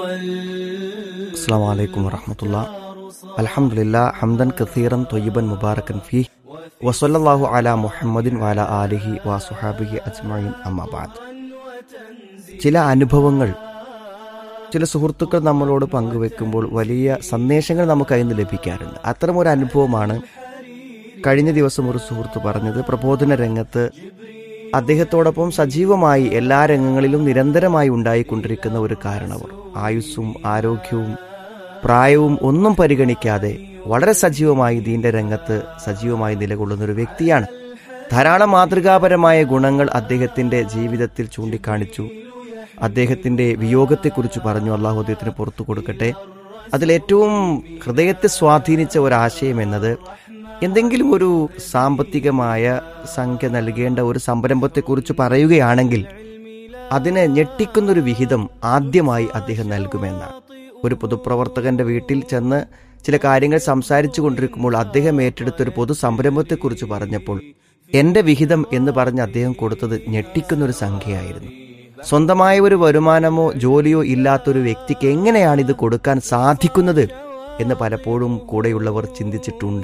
السلام عليكم ورحمة الله الحمد لله حمدا كثيرا طيبا مباركا فيه وصلى الله على محمد وعلى آله وصحابه أجمعين أما بعد ചില അനുഭവങ്ങൾ ചില സുഹൃത്തുക്കൾ നമ്മളോട് പങ്കുവെക്കുമ്പോൾ വലിയ സന്ദേശങ്ങൾ നമുക്ക് അതിൽ നിന്ന് ലഭിക്കാറുണ്ട് അത്തരമൊരു അനുഭവമാണ് കഴിഞ്ഞ ദിവസം ഒരു സുഹൃത്ത് പറഞ്ഞത് പ്രബോധന രംഗത്ത് അദ്ദേഹത്തോടൊപ്പം സജീവമായി എല്ലാ രംഗങ്ങളിലും നിരന്തരമായി ഉണ്ടായിക്കൊണ്ടിരിക്കുന്ന ഒരു കാരണവർ ആയുസ്സും ആരോഗ്യവും പ്രായവും ഒന്നും പരിഗണിക്കാതെ വളരെ സജീവമായി ദീന്റെ രംഗത്ത് സജീവമായി നിലകൊള്ളുന്ന ഒരു വ്യക്തിയാണ് ധാരാളം മാതൃകാപരമായ ഗുണങ്ങൾ അദ്ദേഹത്തിന്റെ ജീവിതത്തിൽ ചൂണ്ടിക്കാണിച്ചു അദ്ദേഹത്തിന്റെ വിയോഗത്തെക്കുറിച്ച് പറഞ്ഞു അള്ളാഹു അദ്ദേഹത്തിന് പുറത്തു കൊടുക്കട്ടെ അതിലേറ്റവും ഹൃദയത്തെ സ്വാധീനിച്ച ഒരാശയം എന്നത് എന്തെങ്കിലും ഒരു സാമ്പത്തികമായ സംഖ്യ നൽകേണ്ട ഒരു സംരംഭത്തെക്കുറിച്ച് പറയുകയാണെങ്കിൽ അതിനെ ഞെട്ടിക്കുന്നൊരു വിഹിതം ആദ്യമായി അദ്ദേഹം നൽകുമെന്നാണ് ഒരു പൊതുപ്രവർത്തകന്റെ വീട്ടിൽ ചെന്ന് ചില കാര്യങ്ങൾ സംസാരിച്ചു കൊണ്ടിരിക്കുമ്പോൾ അദ്ദേഹം ഏറ്റെടുത്തൊരു പൊതു സംരംഭത്തെക്കുറിച്ച് പറഞ്ഞപ്പോൾ എന്റെ വിഹിതം എന്ന് പറഞ്ഞ് അദ്ദേഹം കൊടുത്തത് ഞെട്ടിക്കുന്നൊരു സംഖ്യയായിരുന്നു സ്വന്തമായ ഒരു വരുമാനമോ ജോലിയോ ഇല്ലാത്തൊരു വ്യക്തിക്ക് എങ്ങനെയാണ് ഇത് കൊടുക്കാൻ സാധിക്കുന്നത് എന്ന് പലപ്പോഴും കൂടെയുള്ളവർ ചിന്തിച്ചിട്ടുണ്ട്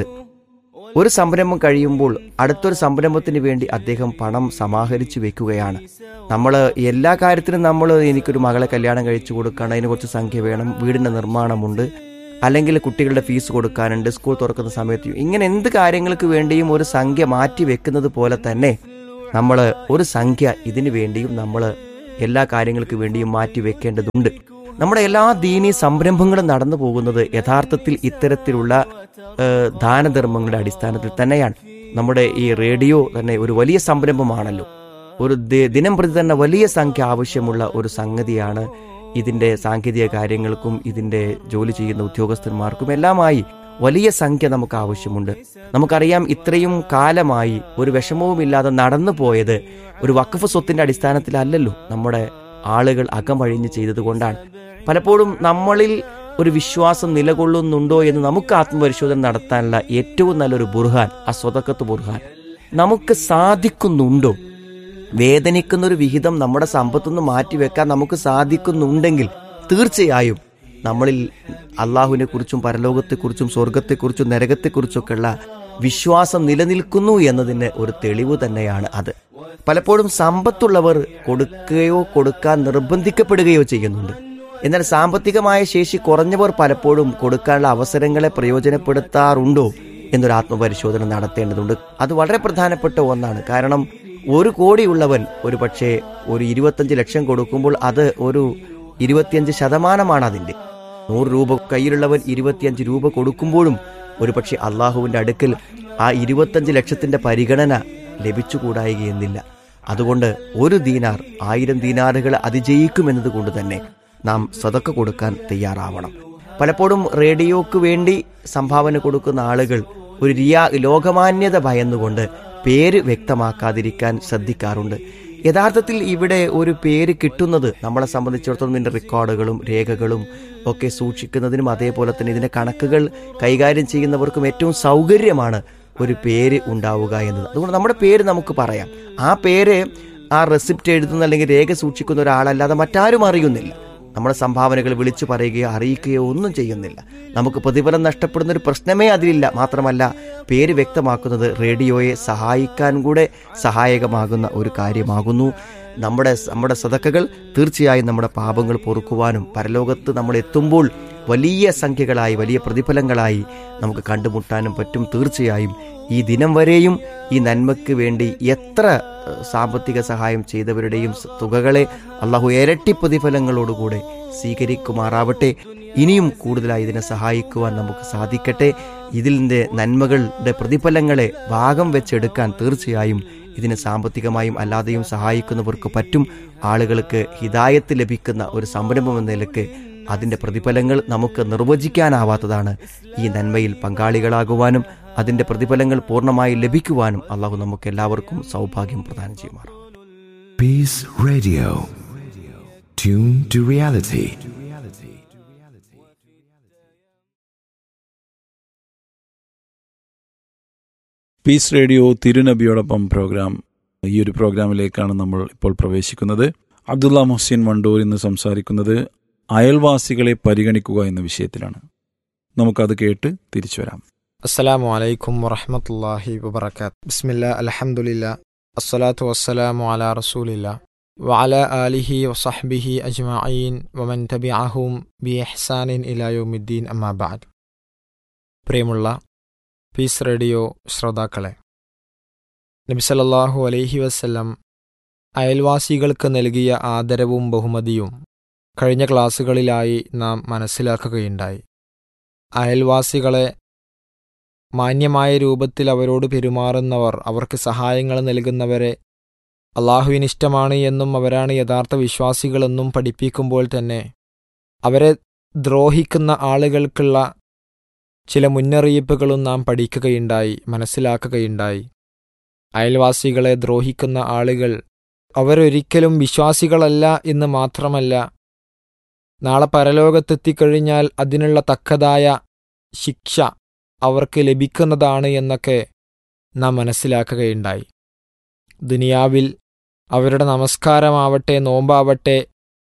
ഒരു സംരംഭം കഴിയുമ്പോൾ അടുത്തൊരു സംരംഭത്തിന് വേണ്ടി അദ്ദേഹം പണം സമാഹരിച്ചു വെക്കുകയാണ് നമ്മൾ എല്ലാ കാര്യത്തിനും നമ്മൾ എനിക്കൊരു മകളെ കല്യാണം കഴിച്ചു കൊടുക്കണം അതിന് കുറച്ച് സംഖ്യ വേണം വീടിന്റെ നിർമ്മാണമുണ്ട് അല്ലെങ്കിൽ കുട്ടികളുടെ ഫീസ് കൊടുക്കാനുണ്ട് സ്കൂൾ തുറക്കുന്ന സമയത്ത് ഇങ്ങനെ എന്ത് കാര്യങ്ങൾക്ക് വേണ്ടിയും ഒരു സംഖ്യ മാറ്റി വെക്കുന്നത് പോലെ തന്നെ നമ്മൾ ഒരു സംഖ്യ ഇതിനു വേണ്ടിയും നമ്മൾ എല്ലാ കാര്യങ്ങൾക്ക് വേണ്ടിയും മാറ്റി വെക്കേണ്ടതുണ്ട് നമ്മുടെ എല്ലാ ദീനീ സംരംഭങ്ങളും നടന്നു പോകുന്നത് യഥാർത്ഥത്തിൽ ഇത്തരത്തിലുള്ള ഏഹ്, ദാനധർമ്മങ്ങളുടെ അടിസ്ഥാനത്തിൽ തന്നെയാണ് നമ്മുടെ ഈ റേഡിയോ തന്നെ ഒരു വലിയ സംരംഭമാണല്ലോ ഒരു ദി- ദിനം പ്രതി തന്നെ വലിയ സംഖ്യ ആവശ്യമുള്ള ഒരു സംഗതിയാണ് ഇതിന്റെ സാങ്കേതിക കാര്യങ്ങൾക്കും ഇതിന്റെ ജോലി ചെയ്യുന്ന ഉദ്യോഗസ്ഥന്മാർക്കും എല്ലാമായി വലിയ സംഖ്യ നമുക്ക് ആവശ്യമുണ്ട് നമുക്കറിയാം ഇത്രയും കാലമായി ഒരു വിഷമവുമില്ലാതെ നടന്നു പോയത് ഒരു വഖഫ് സ്വത്തിന്റെ അടിസ്ഥാനത്തിലല്ലല്ലോ നമ്മുടെ ആളുകൾ അകമഴിഞ്ഞ് ചെയ്തതുകൊണ്ടാണ് പലപ്പോഴും നമ്മളിൽ ഒരു വിശ്വാസം നിലകൊള്ളുന്നുണ്ടോ എന്ന് നമുക്ക് ആത്മപരിശോധന നടത്താനുള്ള ഏറ്റവും നല്ലൊരു ബുർഹാൻ ആ സ്വതക്കത്ത് ബുർഹാൻ നമുക്ക് സാധിക്കുന്നുണ്ടോ വേദനിക്കുന്ന ഒരു വിഹിതം നമ്മുടെ സമ്പത്തുനിന്ന് മാറ്റിവെക്കാൻ നമുക്ക് സാധിക്കുന്നുണ്ടെങ്കിൽ തീർച്ചയായും നമ്മളിൽ അള്ളാഹുവിനെ കുറിച്ചും പരലോകത്തെക്കുറിച്ചും സ്വർഗത്തെക്കുറിച്ചും നരകത്തെക്കുറിച്ചൊക്കെയുള്ള വിശ്വാസം നിലനിൽക്കുന്നു എന്നതിന് ഒരു തെളിവ് തന്നെയാണ് അത് പലപ്പോഴും സമ്പത്തുള്ളവർ കൊടുക്കുകയോ കൊടുക്കാൻ നിർബന്ധിക്കപ്പെടുകയോ ചെയ്യുന്നുണ്ട് എന്നാൽ സാമ്പത്തികമായ ശേഷി കുറഞ്ഞവർ പലപ്പോഴും കൊടുക്കാനുള്ള അവസരങ്ങളെ പ്രയോജനപ്പെടുത്താറുണ്ടോ എന്നൊരു ആത്മപരിശോധന നടത്തേണ്ടതുണ്ട് അത് വളരെ പ്രധാനപ്പെട്ട ഒന്നാണ് കാരണം ഒരു കോടിയുള്ളവൻ ഒരു പക്ഷേ ഒരു ഇരുപത്തഞ്ച് ലക്ഷം കൊടുക്കുമ്പോൾ അത് ഒരു ഇരുപത്തിയഞ്ച് ശതമാനമാണ് അതിന്റെ നൂറ് രൂപ കയ്യിലുള്ളവൻ ഇരുപത്തിയഞ്ച് രൂപ കൊടുക്കുമ്പോഴും ഒരു പക്ഷേ അള്ളാഹുവിന്റെ അടുക്കൽ ആ ഇരുപത്തഞ്ച് ലക്ഷത്തിന്റെ പരിഗണന ലഭിച്ചുകൂടായികയെന്നില്ല അതുകൊണ്ട് ഒരു ദീനാർ ആയിരം ദീനാറുകൾ അതിജയിക്കുമെന്നത് കൊണ്ട് തന്നെ നാം സതക്ക കൊടുക്കാൻ തയ്യാറാവണം പലപ്പോഴും റേഡിയോക്ക് വേണ്ടി സംഭാവന കൊടുക്കുന്ന ആളുകൾ ഒരു റിയാ ലോകമാന്യത ഭയന്നുകൊണ്ട് പേര് വ്യക്തമാക്കാതിരിക്കാൻ ശ്രദ്ധിക്കാറുണ്ട് യഥാർത്ഥത്തിൽ ഇവിടെ ഒരു പേര് കിട്ടുന്നത് നമ്മളെ സംബന്ധിച്ചിടത്തോളം ഇതിന്റെ റെക്കോർഡുകളും രേഖകളും ഒക്കെ സൂക്ഷിക്കുന്നതിനും അതേപോലെ തന്നെ ഇതിന്റെ കണക്കുകൾ കൈകാര്യം ചെയ്യുന്നവർക്കും ഏറ്റവും സൗകര്യമാണ് ഒരു പേര് ഉണ്ടാവുക എന്നത് അതുകൊണ്ട് നമ്മുടെ പേര് നമുക്ക് പറയാം ആ പേര് ആ റെസിപ്റ്റ് എഴുതുന്ന അല്ലെങ്കിൽ രേഖ സൂക്ഷിക്കുന്ന ഒരാളല്ലാതെ മറ്റാരും അറിയുന്നില്ല നമ്മുടെ സംഭാവനകൾ വിളിച്ചു പറയുകയോ അറിയിക്കുകയോ ഒന്നും ചെയ്യുന്നില്ല നമുക്ക് പ്രതിഫലം നഷ്ടപ്പെടുന്ന ഒരു പ്രശ്നമേ അതിലില്ല മാത്രമല്ല പേര് വ്യക്തമാക്കുന്നത് റേഡിയോയെ സഹായിക്കാൻ കൂടെ സഹായകമാകുന്ന ഒരു കാര്യമാകുന്നു നമ്മുടെ നമ്മുടെ സതക്കകൾ തീർച്ചയായും നമ്മുടെ പാപങ്ങൾ പൊറുക്കുവാനും പരലോകത്ത് നമ്മൾ എത്തുമ്പോൾ വലിയ സംഖ്യകളായി വലിയ പ്രതിഫലങ്ങളായി നമുക്ക് കണ്ടുമുട്ടാനും പറ്റും തീർച്ചയായും ഈ ദിനം വരെയും ഈ നന്മയ്ക്ക് വേണ്ടി എത്ര ഏഹ്, സാമ്പത്തിക സഹായം ചെയ്തവരുടെയും സ- തുകകളെ അള്ളാഹു ഇരട്ടി പ്രതിഫലങ്ങളോടുകൂടെ സ്വീകരിക്കുമാറാവട്ടെ ഇനിയും കൂടുതലായി ഇതിനെ സഹായിക്കുവാൻ നമുക്ക് സാധിക്കട്ടെ ഇതിൻ്റെ നന്മകളുടെ പ്രതിഫലങ്ങളെ ഭാഗം വെച്ചെടുക്കാൻ തീർച്ചയായും ഇതിന് സാമ്പത്തികമായും അല്ലാതെയും സഹായിക്കുന്നവർക്ക് പറ്റും ആളുകൾക്ക് ഹിതായത്ത് ലഭിക്കുന്ന ഒരു സംരംഭം എന്ന നിലക്ക് അതിന്റെ പ്രതിഫലങ്ങൾ നമുക്ക് നിർവചിക്കാനാവാത്തതാണ് ഈ നന്മയിൽ പങ്കാളികളാകുവാനും അതിന്റെ പ്രതിഫലങ്ങൾ പൂർണ്ണമായി ലഭിക്കുവാനും അള്ളാഹു നമുക്ക് എല്ലാവർക്കും സൗഭാഗ്യം പ്രദാനം ചെയ്യുമാറാം Peace Radio. Tune to reality. Peace radio തിരുനബിയോടൊപ്പം പ്രോഗ്രാം ഈ ഒരു പ്രോഗ്രാമിലേക്കാണ് നമ്മൾ ഇപ്പോൾ പ്രവേശിക്കുന്നത് അബ്ദുള്ള മുഹ്സിൻ വണ്ടൂർ ഇന്ന് സംസാരിക്കുന്നത് അയൽവാസികളെ പരിഗണിക്കുക എന്ന വിഷയത്തിലാണ് നമുക്കത് കേട്ട് തിരിച്ചു വരാം അസ്സലാമു അലൈക്കും വറഹമത്തല്ലാഹി വബർക്കാത്ത് ബിസ്മില്ല അലഹമുല്ല അസ്സലാത്തു വസ്സലാമു അലാ റസൂലില്ല വഅല ആലിഹി വസഹ്ബിഹി അജ്മഈൻ വമൻ തബിഅഹും ബി ഇഹ്സാനിൻ ഇലാ യൗമിദ്ദീൻ അമ്മാ ബഅദ് പ്രിയമുള്ള പീസ് റേഡിയോ ശ്രോതാക്കളെ നബി സല്ലല്ലാഹു അലൈഹി വസല്ലം അയൽവാസികൾക്ക് നൽകിയ ആദരവും ബഹുമതിയും കഴിഞ്ഞ ക്ലാസ്സുകളിലായി നാം മനസ്സിലാക്കുകയുണ്ടായി അയൽവാസികളെ മാന്യമായ രൂപത്തിൽ അവരോട് പെരുമാറുന്നവർ അവർക്ക് സഹായങ്ങൾ നൽകുന്നവരെ അള്ളാഹുവിന് ഇഷ്ടമാണ് എന്നും അവരാണ് യഥാർത്ഥ വിശ്വാസികളെന്നും പഠിപ്പിക്കുമ്പോൾ തന്നെ അവരെ ദ്രോഹിക്കുന്ന ആളുകൾക്കുള്ള ചില മുന്നറിയിപ്പുകളും നാം പഠിക്കുകയുണ്ടായി മനസ്സിലാക്കുകയുണ്ടായി അയൽവാസികളെ ദ്രോഹിക്കുന്ന ആളുകൾ അവരൊരിക്കലും വിശ്വാസികളല്ല എന്ന് മാത്രമല്ല നാളെ പരലോകത്തെത്തിക്കഴിഞ്ഞാൽ അതിനുള്ള തക്കതായ ശിക്ഷ അവർക്ക് ലഭിക്കുന്നതാണ് എന്നൊക്കെ നാം മനസ്സിലാക്കുകയുണ്ടായി ദുനിയാവിൽ അവരുടെ നമസ്കാരമാവട്ടെ നോമ്പാവട്ടെ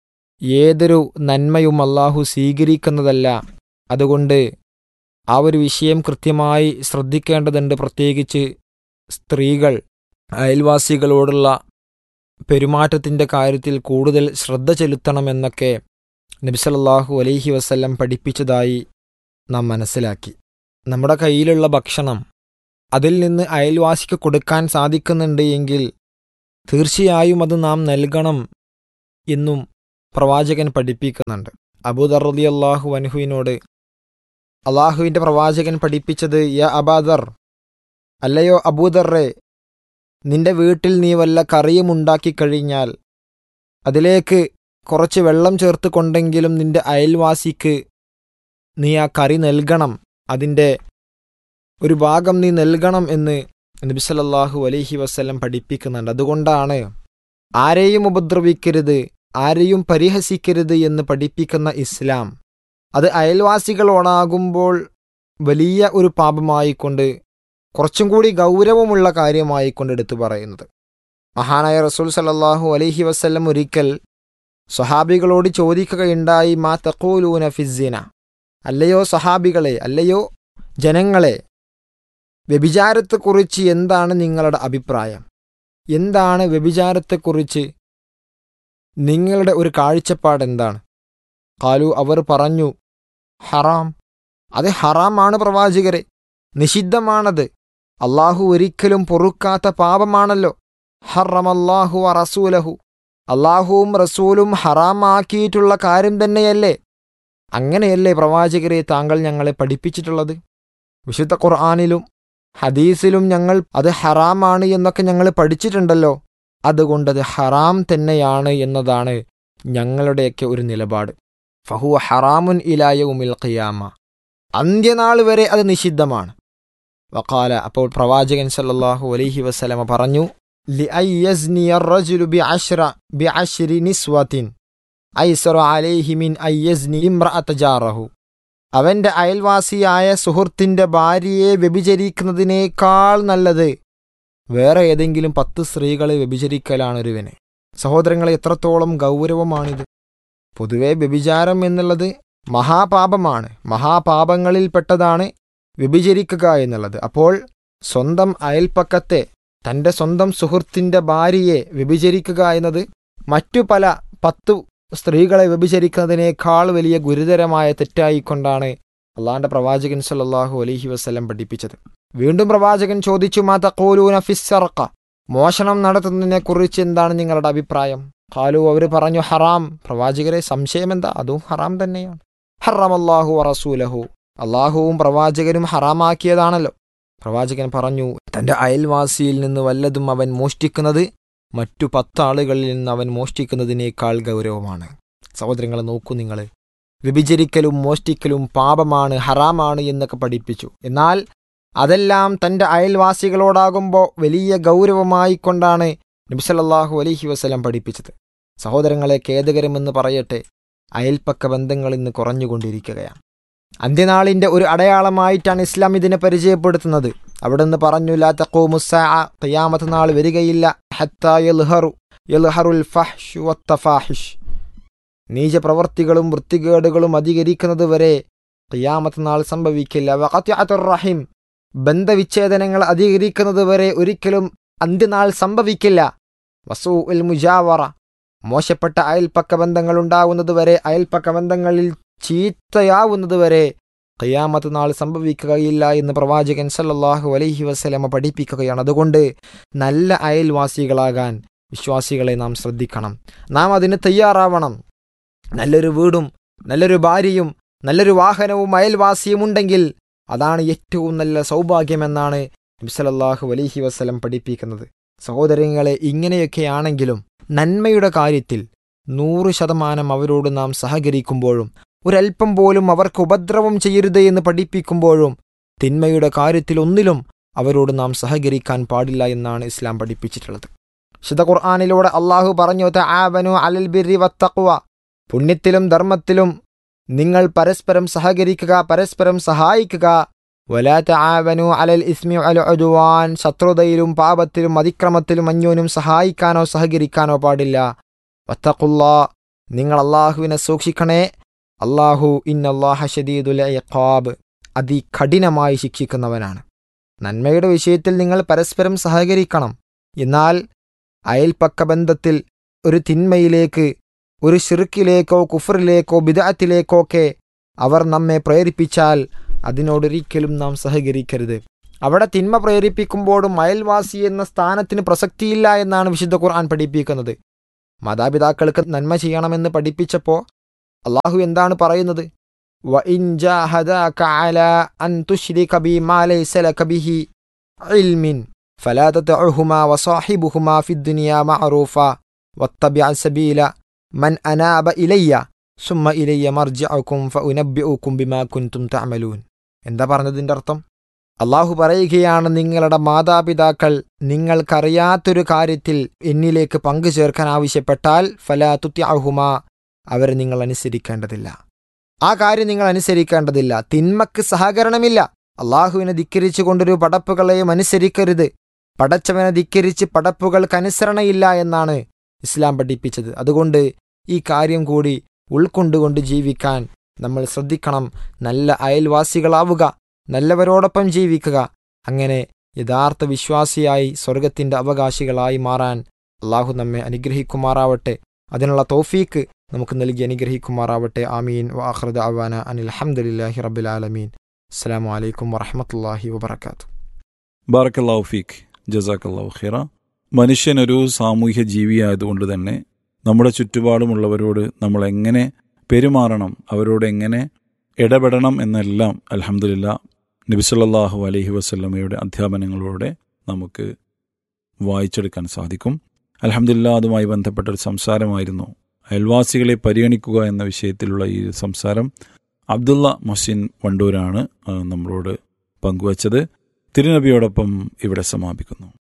ഏതൊരു നന്മയും അള്ളാഹു സ്വീകരിക്കുന്നതല്ല അതുകൊണ്ട് ആ ഒരു വിഷയം കൃത്യമായി ശ്രദ്ധിക്കേണ്ടതുണ്ട് പ്രത്യേകിച്ച് സ്ത്രീകൾ അയൽവാസികളോടുള്ള പെരുമാറ്റത്തിൻ്റെ കാര്യത്തിൽ കൂടുതൽ ശ്രദ്ധ ചെലുത്തണമെന്നൊക്കെ നബിസലല്ലാഹു അലൈഹി വസല്ലം പഠിപ്പിച്ചതായി നാം മനസ്സിലാക്കി നമ്മുടെ കയ്യിലുള്ള ഭക്ഷണം അതിൽ നിന്ന് അയൽവാസിക്ക് കൊടുക്കാൻ സാധിക്കുന്നുണ്ട് എങ്കിൽ തീർച്ചയായും അത് നാം നൽകണം എന്നും പ്രവാചകൻ പഠിപ്പിക്കുന്നുണ്ട് അബൂദർ റലി അള്ളാഹു അൻഹുവിനോട് അള്ളാഹുവിൻ്റെ പ്രവാചകൻ പഠിപ്പിച്ചത് യ അബാദർ അല്ലയോ അബൂദർറെ നിന്റെ വീട്ടിൽ നീ വല്ല കറിയും ഉണ്ടാക്കി കഴിഞ്ഞാൽ അതിലേക്ക് കുറച്ച് വെള്ളം ചേർത്ത് കൊണ്ടെങ്കിലും നിന്റെ അയൽവാസിക്ക് നീ ആ കറി നൽകണം അതിൻ്റെ ഒരു ഭാഗം നീ നൽകണം എന്ന് നബിസലല്ലാഹു അലൈഹി വസ്ല്ലം പഠിപ്പിക്കുന്നുണ്ട് അതുകൊണ്ടാണ് ആരെയും ഉപദ്രവിക്കരുത് ആരെയും പരിഹസിക്കരുത് എന്ന് പഠിപ്പിക്കുന്ന ഇസ്ലാം അത് അയൽവാസികളോടാകുമ്പോൾ വലിയ ഒരു പാപമായിക്കൊണ്ട് കുറച്ചും കൂടി ഗൗരവമുള്ള കാര്യമായിക്കൊണ്ട് എടുത്തു പറയുന്നത് മഹാനായ റസൂൽ സലല്ലാഹു അലൈഹി വസ്ല്ലം ഒരിക്കൽ സ്വഹാബികളോട് ചോദിക്കുകയുണ്ടായി മാ തഖൂലൂന ഫിസിന അല്ലയോ സഹാബികളെ അല്ലയോ ജനങ്ങളെ വ്യഭിചാരത്തെക്കുറിച്ച് എന്താണ് നിങ്ങളുടെ അഭിപ്രായം എന്താണ് വ്യഭിചാരത്തെക്കുറിച്ച് നിങ്ങളുടെ ഒരു കാഴ്ചപ്പാട് എന്താണ് കാലു അവർ പറഞ്ഞു ഹറാം അത് ഹറാമാണ് പ്രവാചകരെ നിഷിദ്ധമാണത് അള്ളാഹു ഒരിക്കലും പൊറുക്കാത്ത പാപമാണല്ലോ ഹറമല്ലാഹു റസൂലഹു അള്ളാഹുവും റസൂലും ഹറാമാക്കിയിട്ടുള്ള കാര്യം തന്നെയല്ലേ അങ്ങനെയല്ലേ പ്രവാചകരെ താങ്കൾ ഞങ്ങളെ പഠിപ്പിച്ചിട്ടുള്ളത് വിശുദ്ധ ഖുർആാനിലും ഹദീസിലും ഞങ്ങൾ അത് ഹറാമാണ് എന്നൊക്കെ ഞങ്ങൾ പഠിച്ചിട്ടുണ്ടല്ലോ അതുകൊണ്ടത് ഹറാം തന്നെയാണ് എന്നതാണ് ഞങ്ങളുടെയൊക്കെ ഒരു നിലപാട് ഫഹു ഹറാമുൻ ഇലായ ഉമിൽ ഖിയാമ അന്ത്യനാൾ വരെ അത് നിഷിദ്ധമാണ് വക്കാല അപ്പോൾ പ്രവാചകൻ സല്ലല്ലാഹു അലൈഹി വസല്ലമ പറഞ്ഞു لأيزني الرجل بعشر بعشر نسوة أيسر عليه من أن يزني امرأة جاره അവന്റെ അയൽവാസിയായ സുഹൃത്തിന്റെ ഭാര്യയെ വ്യഭിചരിക്കുന്നതിനേക്കാൾ നല്ലത് വേറെ ഏതെങ്കിലും പത്ത് സ്ത്രീകളെ വ്യഭിചരിക്കലാണ് ഒരുവന് സഹോദരങ്ങളെ എത്രത്തോളം ഗൗരവമാണിത് പൊതുവെ വ്യഭിചാരം എന്നുള്ളത് മഹാപാപമാണ് മഹാപാപങ്ങളിൽപ്പെട്ടതാണ് വ്യഭിചരിക്കുക എന്നുള്ളത് അപ്പോൾ സ്വന്തം അയൽപ്പക്കത്തെ തന്റെ സ്വന്തം സുഹൃത്തിന്റെ ഭാര്യയെ വ്യഭിചരിക്കുക എന്നത് മറ്റു പല പത്തു സ്ത്രീകളെ വ്യഭിചരിക്കുന്നതിനേക്കാൾ വലിയ ഗുരുതരമായ തെറ്റായിക്കൊണ്ടാണ് അള്ളാന്റെ പ്രവാചകൻ സല്ലല്ലാഹു അലൈഹി വസ്ലം പഠിപ്പിച്ചത് വീണ്ടും പ്രവാചകൻ ചോദിച്ചു മാ തഖൂലൂന ഫിസ്സറക്ക മോഷണം നടത്തുന്നതിനെക്കുറിച്ച് എന്താണ് നിങ്ങളുടെ അഭിപ്രായം കാലു അവർ പറഞ്ഞു ഹറാം പ്രവാചകരെ സംശയം എന്താ അതും ഹറാം തന്നെയാണ് ഹറാം അള്ളാഹു റസൂലഹു അള്ളാഹുവും പ്രവാചകനും ഹറാമാക്കിയതാണല്ലോ പ്രവാചകൻ പറഞ്ഞു തന്റെ അയൽവാസിയിൽ നിന്ന് വല്ലതും അവൻ മോഷ്ടിക്കുന്നത് മറ്റു പത്താളുകളിൽ നിന്ന് അവൻ മോഷ്ടിക്കുന്നതിനേക്കാൾ ഗൗരവമാണ് സഹോദരങ്ങളെ നോക്കൂ നിങ്ങൾ വ്യഭിചരിക്കലും മോഷ്ടിക്കലും പാപമാണ് ഹറാമാണ് എന്നൊക്കെ പഠിപ്പിച്ചു എന്നാൽ അതെല്ലാം തന്റെ അയൽവാസികളോടാകുമ്പോൾ വലിയ ഗൗരവമായി കൊണ്ടാണ് നബിസലല്ലാഹു അലൈഹി വസ്ലം പഠിപ്പിച്ചത് സഹോദരങ്ങളെ ഖേദകരമെന്ന് പറയട്ടെ അയൽപ്പക്ക ബന്ധങ്ങൾ ഇന്ന് കുറഞ്ഞുകൊണ്ടിരിക്കുകയാണ് അന്ത്യനാളിന്റെ ഒരു അടയാളമായിട്ടാണ് ഇസ്ലാം ഇതിനെ പരിചയപ്പെടുത്തുന്നത് അവിടെ നിന്ന് പറഞ്ഞു ലാ തഖൂമുസ്സാ ഖിയാമത്ത് നാൾ വരികയില്ല ഹത്താ യൽഹറു യൽഹറുൽ ഫഹ്ഷു വത്തഫാഹിഷ് നീചപ്രവർത്തികളും വൃത്തികേടുകളും അധികരിക്കുന്നത് വരെ ഖിയാമത്ത് നാൾ സംഭവിക്കില്ല വഖത്തിഅത്തുർ റഹിം ബന്ധവിച്ഛേദനങ്ങൾ അധികരിക്കുന്നത് വരെ ഒരിക്കലും അന്ത്യനാൾ സംഭവിക്കില്ല വസൂ ഉൽ മുജാവറ മോശപ്പെട്ട അയൽപ്പക്ക ബന്ധങ്ങൾ ഉണ്ടാകുന്നത് വരെ അയൽപ്പക്ക ബന്ധങ്ങളിൽ ചീത്തയാവുന്നത് വരെ ഖിയാമത്ത് നാൾ സംഭവിക്കുകയില്ല എന്ന് പ്രവാചകൻ സല്ലല്ലാഹു അലൈഹി വസല്ലമ പഠിപ്പിക്കുകയാണ് അതുകൊണ്ട് നല്ല അയൽവാസികളാകാൻ വിശ്വാസികളെ നാം ശ്രദ്ധിക്കണം നാം അതിന് തയ്യാറാവണം നല്ലൊരു വീടും നല്ലൊരു ഭാര്യയും നല്ലൊരു വാഹനവും അയൽവാസിയും ഉണ്ടെങ്കിൽ അതാണ് ഏറ്റവും നല്ല സൗഭാഗ്യമെന്നാണ് നബിസലല്ലാഹു അലൈഹി വസ്ലം പഠിപ്പിക്കുന്നത് സഹോദരങ്ങളെ ഇങ്ങനെയൊക്കെയാണെങ്കിലും നന്മയുടെ കാര്യത്തിൽ നൂറ് ശതമാനം അവരോട് നാം സഹകരിക്കുമ്പോഴും ഒരൽപ്പം പോലും അവർക്ക് ഉപദ്രവം ചെയ്യരുത് എന്ന് പഠിപ്പിക്കുമ്പോഴും തിന്മയുടെ കാര്യത്തിൽ ഒന്നിലും അവരോട് നാം സഹകരിക്കാൻ പാടില്ല എന്നാണ് ഇസ്ലാം പഠിപ്പിച്ചിട്ടുള്ളത് വിശുദ്ധ ഖുർആാനിലൂടെ അള്ളാഹു പറഞ്ഞു ആവനു അലൽ ബിരി വത്തഖ്വ പുണ്യത്തിലും ധർമ്മത്തിലും നിങ്ങൾ പരസ്പരം സഹകരിക്കുക പരസ്പരം സഹായിക്കുക വലാത്ത ആവനു അലൽ ഇസ്മി അൽ ഒതുവാൻ ശത്രുതയിലും പാപത്തിലും അതിക്രമത്തിലും അന്യോനും സഹായിക്കാനോ സഹകരിക്കാനോ പാടില്ല വത്തഖുല്ലാ നിങ്ങൾ അള്ളാഹുവിനെ സൂക്ഷിക്കണേ അള്ളാഹു ഇന്നല്ലാഹ ഷദീദുൽ ഇഖാബ് അതികഠിനമായി ശിക്ഷിക്കുന്നവനാണ് നന്മയുടെ വിഷയത്തിൽ നിങ്ങൾ പരസ്പരം സഹകരിക്കണം എന്നാൽ അയൽപ്പക്ക ബന്ധത്തിൽ ഒരു തിന്മയിലേക്ക് ഒരു ഷിർക്കിലേക്കോ കുഫറിലേക്കോ ബിദഅത്തിലേക്കോ ഒക്കെ അവർ നമ്മെ പ്രേരിപ്പിച്ചാൽ അതിനോടൊരിക്കലും നാം സഹകരിക്കരുത് അവിടെ തിന്മ പ്രേരിപ്പിക്കുമ്പോഴും അയൽവാസി എന്ന സ്ഥാനത്തിന് പ്രസക്തിയില്ല എന്നാണ് വിശുദ്ധ ഖുർആൻ പഠിപ്പിക്കുന്നത് മാതാപിതാക്കൾക്ക് നന്മ ചെയ്യണമെന്ന് പഠിപ്പിച്ചപ്പോൾ അള്ളാഹു എന്താണ് പറയുന്നത് وَإِنْ جَاهَدَاكَ عَلَىٰ أَن تُشْرِكَ بِي مَا لَيْسَ لَكَ بِهِ عِلْمٍ فَلَا تُطِعْهُمَا وَصَاحِبْهُمَا فِي الدُّنْيَا مَعْرُوفًا وَاتَّبِعْ سَبِيلَ مَنْ أَنَابَ إِلَيَّ ثُمَّ إِلَيَّ مَرْجِعُكُمْ فَأُنَبِّئُكُم بِمَا كُنتُمْ تَعْمَلُونَ എന്താ പറഞ്ഞതിൻ്റെ അർത്ഥം അള്ളാഹു പറയുകയാണ് നിങ്ങളുടെ മാതാപിതാക്കൾ നിങ്ങൾക്കറിയാത്തൊരു കാര്യത്തിൽ എന്നിലേക്ക് പങ്കു ചേർക്കാൻ ആവശ്യപ്പെട്ടാൽ ഫലാ തുത്യാഹുമ അവരെ നിങ്ങൾ അനുസരിക്കേണ്ടതില്ല ആ കാര്യം നിങ്ങൾ അനുസരിക്കേണ്ടതില്ല തിന്മക്ക് സഹകരണമില്ല അള്ളാഹുവിനെ ധിക്കരിച്ചു കൊണ്ടൊരു പടപ്പുകളെയും അനുസരിക്കരുത് പടച്ചവനെ ധിക്കരിച്ച് പടപ്പുകൾക്ക് അനുസരണയില്ല എന്നാണ് ഇസ്ലാം പഠിപ്പിച്ചത് അതുകൊണ്ട് ഈ കാര്യം കൂടി ഉൾക്കൊണ്ടുകൊണ്ട് ജീവിക്കാൻ നമ്മൾ ശ്രദ്ധിക്കണം നല്ല അയൽവാസികളാവുക നല്ലവരോടൊപ്പം ജീവിക്കുക അങ്ങനെ യഥാർത്ഥ വിശ്വാസിയായി സ്വർഗത്തിന്റെ അവകാശികളായി മാറാൻ അള്ളാഹു നമ്മെ അനുഗ്രഹിക്കുമാറാവട്ടെ അതിനുള്ള തോഫീക്ക് നമുക്ക് നൽകി അനുഗ്രഹിക്കുമാറാവട്ടെ ആമീൻ വാഹൃദ അവാന അനിൽ അഹമ്മദില്ലാഹി റബ്ബിൽ ആലമീൻ അസ്സാം വലൈക്കും വറഹമത്തല്ലാഹി വബർക്കാത്തു ബാറക്കല്ലാഹു ഫീഖ് ജസാക്കല്ലാഹു ഖിറ മനുഷ്യൻ ഒരു സാമൂഹ്യ ജീവിയായതുകൊണ്ട് തന്നെ നമ്മുടെ ചുറ്റുപാടുമുള്ളവരോട് നമ്മൾ എങ്ങനെ പെരുമാറണം അവരോട് എങ്ങനെ ഇടപെടണം എന്നെല്ലാം അലഹമുല്ല നബിസല്ലാഹു അലഹി വസ്ല്ലമയുടെ അധ്യാപനങ്ങളോടെ നമുക്ക് വായിച്ചെടുക്കാൻ സാധിക്കും അലഹമില്ല അതുമായി ബന്ധപ്പെട്ട ഒരു സംസാരമായിരുന്നു അയൽവാസികളെ പരിഗണിക്കുക എന്ന വിഷയത്തിലുള്ള ഈ സംസാരം അബ്ദുള്ള മൊസിൻ വണ്ടൂരാണ് ആ, നമ്മളോട് പങ്കുവച്ചത് തിരുനബിയോടൊപ്പം ഇവിടെ സമാപിക്കുന്നു